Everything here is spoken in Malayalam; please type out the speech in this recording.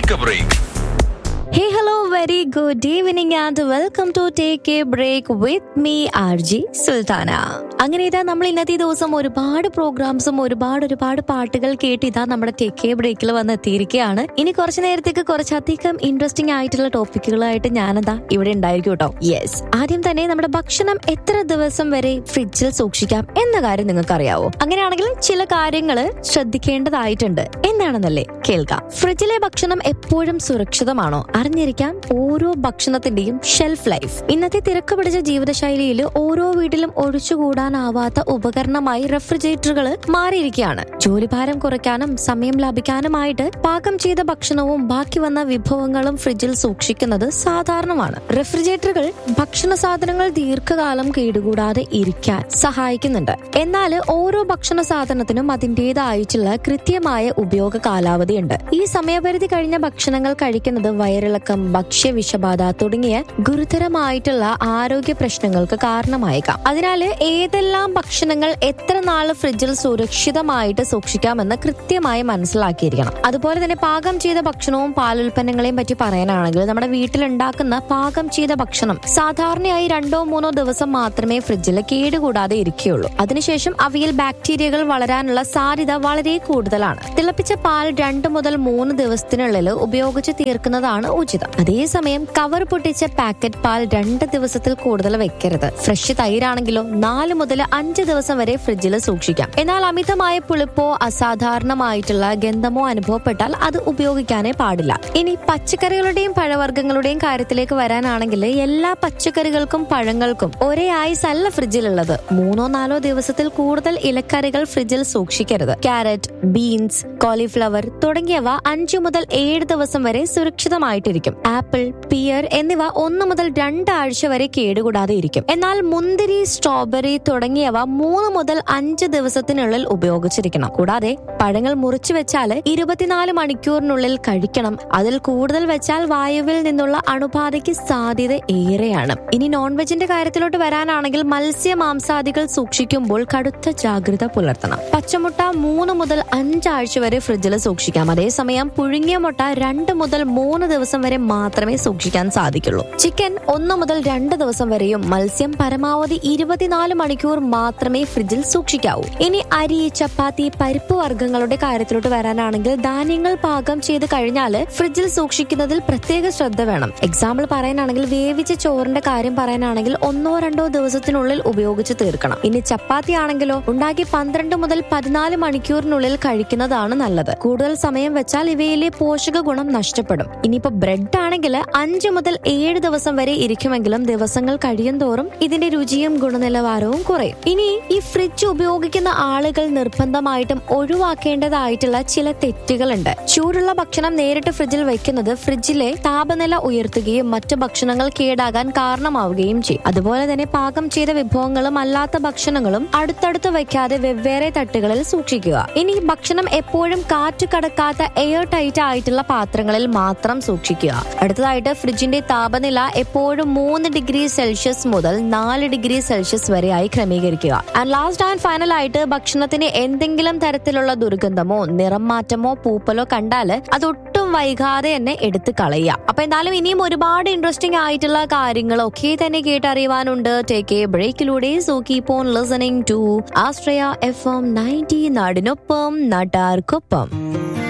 Take a break. Hey, hello, very good evening and welcome to Take a Break with me, RG Sultana അങ്ങനെ ഇതാ നമ്മൾ ഇന്നത്തെ ദിവസം ഒരുപാട് പ്രോഗ്രാംസും ഒരുപാട് ഒരുപാട് പാട്ടുകൾ കേട്ട് ഇതാ നമ്മുടെ ടേക്ക് എ ബ്രേക്കിൽ വന്ന് എത്തിയിരിക്കുകയാണ് ഇനി കുറച്ച് നേരത്തേക്ക് കുറച്ചധികം ഇൻട്രസ്റ്റിംഗ് ആയിട്ടുള്ള ടോപ്പിക്കുകളായിട്ട് ഞാനെന്താ ഇവിടെ ഉണ്ടായിരിക്കും കേട്ടോ യെസ് ആദ്യം തന്നെ നമ്മുടെ ഭക്ഷണം എത്ര ദിവസം വരെ ഫ്രിഡ്ജിൽ സൂക്ഷിക്കാം എന്ന കാര്യം നിങ്ങൾക്ക് അറിയാവോ അങ്ങനെയാണെങ്കിൽ ചില കാര്യങ്ങൾ ശ്രദ്ധിക്കേണ്ടതായിട്ടുണ്ട് എന്താണെന്നല്ലേ കേൾക്കാം ഫ്രിഡ്ജിലെ ഭക്ഷണം എപ്പോഴും സുരക്ഷിതമാണോ അറിഞ്ഞിരിക്കാം ഓരോ ഭക്ഷണത്തിന്റെയും ഷെൽഫ് ലൈഫ് ഇന്നത്തെ തിരക്ക് പിടിച്ച ജീവിതശൈലിയിൽ ഓരോ വീട്ടിലും ഒഴിച്ചുകൂടാനാവാത്ത ഉപകരണമായി റെഫ്രിജറേറ്ററുകൾ മാറിയിരിക്കുകയാണ് ജോലിഭാരം കുറയ്ക്കാനും സമയം ലാഭിക്കാനുമായിട്ട് പാകം ചെയ്ത ഭക്ഷണവും ബാക്കി വന്ന വിഭവങ്ങളും ഫ്രിഡ്ജിൽ സൂക്ഷിക്കുന്നത് സാധാരണമാണ് റെഫ്രിജറേറ്ററുകൾ ഭക്ഷണ സാധനങ്ങൾ ദീർഘകാലം കേടുകൂടാതെ ഇരിക്കാൻ സഹായിക്കുന്നുണ്ട് എന്നാൽ ഓരോ ഭക്ഷണ സാധനത്തിനും അതിൻ്റെതായിട്ടുള്ള കൃത്യമായ ഉപയോഗ കാലാവധിയുണ്ട് ഈ സമയപരിധി കഴിഞ്ഞ ഭക്ഷണങ്ങൾ കഴിക്കുന്നത് വയറിളക്കം ഭക്ഷ്യവിഷബാധ തുടങ്ങിയ ഗുരുതരമായിട്ടുള്ള ആരോഗ്യ പ്രശ്നങ്ങൾക്ക് കാരണമായേക്കാം അതിനാൽ ഏതെല്ലാം ഭക്ഷണങ്ങൾ എത്ര നാൾ ഫ്രിഡ്ജിൽ സുരക്ഷിതമായിട്ട് സൂക്ഷിക്കാമെന്ന് കൃത്യമായി മനസ്സിലാക്കിയിരിക്കണം അതുപോലെ തന്നെ പാകം ചെയ്ത ഭക്ഷണവും പാലുൽപ്പന്നങ്ങളെയും പറ്റി പറയാനാണെങ്കിൽ നമ്മുടെ വീട്ടിലുണ്ടാക്കുന്ന പാകം ചെയ്ത ഭക്ഷണം സാധാരണയായി രണ്ടോ മൂന്നോ ദിവസം മാത്രമേ ഫ്രിഡ്ജിൽ കേടുകൂടാതെ ഇരിക്കുകയുള്ളൂ അതിനുശേഷം അവയിൽ ബാക്ടീരിയകൾ വളരാനുള്ള സാധ്യത വളരെ കൂടുതലാണ് തിളപ്പിച്ച പാൽ രണ്ട് മുതൽ മൂന്ന് ദിവസത്തിനുള്ളിൽ ഉപയോഗിച്ച് തീർക്കുന്നതാണ് ഉചിതം അതേസമയം കവർ പൊട്ടിച്ച പാക്കറ്റ് പാൽ രണ്ട് ദിവസത്തിൽ കൂടുതൽ വെക്കരുത് ഫ്രഷ് തൈരാണെങ്കിലോ നാല് മുതൽ അഞ്ച് ദിവസം വരെ ഫ്രിഡ്ജിൽ സൂക്ഷിക്കാം എന്നാൽ അമിതമായ പുളിപ്പോ അസാധാരണമായിട്ടുള്ള ഗന്ധമോ അനുഭവപ്പെട്ടാൽ അത് ഉപയോഗിക്കാനേ പാടില്ല ഇനി പച്ചക്കറികളുടെയും പഴവർഗ്ഗങ്ങളുടെയും കാര്യത്തിലേക്ക് വരാനാണെങ്കിൽ എല്ലാ പച്ചക്കറികൾക്കും പഴങ്ങൾക്കും ഒരേ ആയുസ് അല്ല ഫ്രിഡ്ജിലുള്ളത് മൂന്നോ നാലോ ദിവസത്തിൽ കൂടുതൽ ഇലക്കറികൾ ഫ്രിഡ്ജിൽ സൂക്ഷിക്കരുത് ക്യാരറ്റ് ബീൻസ് കോളിഫ്ലവർ തുടങ്ങിയവ അഞ്ചു മുതൽ ഏഴ് ദിവസം വരെ സുരക്ഷിതമായിട്ടിരിക്കും ആപ്പിൾ പിയർ എന്നിവ ഒന്ന് മുതൽ രണ്ടാഴ്ച വരെ കേടുകൂടാതെ ഇരിക്കും എന്നാൽ മുന്തിരി സ്ട്രോബെറി തുടങ്ങിയവ മൂന്ന് മുതൽ അഞ്ച് ദിവസത്തിനുള്ളിൽ ഉപയോഗിച്ചിരിക്കണം കൂടാതെ പഴങ്ങൾ മുറിച്ചു വെച്ചാൽ ഇരുപത്തിനാല് മണിക്കൂറിനുള്ളിൽ കഴിക്കണം അതിൽ കൂടുതൽ വെച്ചാൽ വായുവിൽ നിന്നുള്ള അണുബാധയ്ക്ക് സാധ്യത ഏറെയാണ് ഇനി നോൺ വെജിന്റെ കാര്യത്തിലോട്ട് വരാനാണെങ്കിൽ മത്സ്യ മാംസാദികൾ സൂക്ഷിക്കുമ്പോൾ കടുത്ത ജാഗ്രത പുലർത്തണം പച്ചമുട്ട മൂന്ന് മുതൽ അഞ്ചാഴ്ച വരെ ഫ്രിഡ്ജിൽ സൂക്ഷിക്കാം അതേസമയം പുഴുങ്ങിയ മുട്ട രണ്ട് മുതൽ മൂന്ന് ദിവസം വരെ മാത്രമേ സൂക്ഷിക്കാൻ സാധിക്കുള്ളൂ ചിക്കൻ ഒന്ന് മുതൽ രണ്ട് ദിവസം വരെയും മത്സ്യം പരമാവധി ഇരുപത്തിനാല് മണിക്കൂർ മാത്രമേ ഫ്രിഡ്ജിൽ സൂക്ഷിക്കാവൂ ഇനി അരി ചപ്പാത്തി പരിപ്പ് വർഗ്ഗങ്ങളുടെ കാര്യത്തിലോട്ട് വരാനാണെങ്കിൽ ധാന്യങ്ങൾ പാകം ചെയ്ത് കഴിഞ്ഞാൽ ഫ്രിഡ്ജിൽ സൂക്ഷിക്കുന്നതിൽ പ്രത്യേക ശ്രദ്ധ വേണം എക്സാമ്പിൾ പറയാനാണെങ്കിൽ വേവിച്ച ചോറിന്റെ കാര്യം പറയാനാണെങ്കിൽ ഒന്നോ രണ്ടോ ദിവസത്തിനുള്ളിൽ ഉപയോഗിച്ച് തീർക്കണം ഇനി ചപ്പാത്തി ആണെങ്കിലോ ഉണ്ടാക്കി പന്ത്രണ്ട് മുതൽ പതിനാല് മണിക്കൂറിനുള്ളിൽ കഴിക്കുന്നതാണ് നല്ലത് കൂടുതൽ സമയം വെച്ചാൽ ഇവയിലെ പോഷക ഗുണം നഷ്ടപ്പെടും ഇനിയിപ്പോ ബ്രെഡ് ആണെങ്കിൽ അഞ്ച് മുതൽ ഏഴ് ദിവസം വരെ ഇരിക്കുമെങ്കിലും ദിവസങ്ങൾ കഴിയും തോറും ഇതിന്റെ രുചിയും ഗുണനിലവാരവും കുറയും ഇനി ഈ ഫ്രിഡ്ജ് ഉപയോഗിക്കുന്ന ആളുകൾ നിർബന്ധമായിട്ടും ഒഴിവാക്കേണ്ടതായിട്ടുള്ള ചില തെറ്റുകളുണ്ട് ചൂടുള്ള ഭക്ഷണം നേരിട്ട് ഫ്രിഡ്ജിൽ വെക്കുന്നത് ഫ്രിഡ്ജിലെ താപനില ഉയർത്തുകയും മറ്റു ഭക്ഷണങ്ങൾ കേടാകാൻ കാരണമാവുകയും ചെയ്യും അതുപോലെ തന്നെ പാകം ചെയ്ത വിഭവങ്ങളും അല്ലാത്ത ഭക്ഷണങ്ങളും അടുത്തടുത്ത് വെക്കാതെ വെവ്വേറെ തട്ടുകളിൽ സൂക്ഷിക്കുക ഇനി ഭക്ഷണം എപ്പോഴും കാറ്റ് കടക്കാത്ത എയർ ടൈറ്റ് ആയിട്ടുള്ള പാത്രങ്ങളിൽ മാത്രം സൂക്ഷിക്കുക അടുത്തതായിട്ട് ഫ്രിഡ്ജിന്റെ താപനില എപ്പോഴും മൂന്ന് ഡിഗ്രി സെൽഷ്യസ് മുതൽ നാല് ഡിഗ്രി സെൽഷ്യസ് വരെയായി ക്രമീകരിക്കുക ആൻഡ് ലാസ്റ്റ് ആൻഡ് ഫൈനൽ ആയിട്ട് ഭക്ഷണത്തിന് എന്തെങ്കിലും തരത്തിലുള്ള ദുർഗന്ധമോ നിറം മാറ്റമോ പൂപ്പലോ കണ്ടാല് അതൊട്ടും വൈകാതെ തന്നെ എടുത്ത് കളയുക അപ്പൊ എന്തായാലും ഇനിയും ഒരുപാട് ഇൻട്രസ്റ്റിംഗ് ആയിട്ടുള്ള കാര്യങ്ങളൊക്കെ തന്നെ കേട്ടറിയുവാനുണ്ട് ടേക്ക് എ ബ്രേക്കിലൂടെ so keep on listening to Astraya F M ninety നാടിനൊപ്പം നാട്ടാർക്കൊപ്പം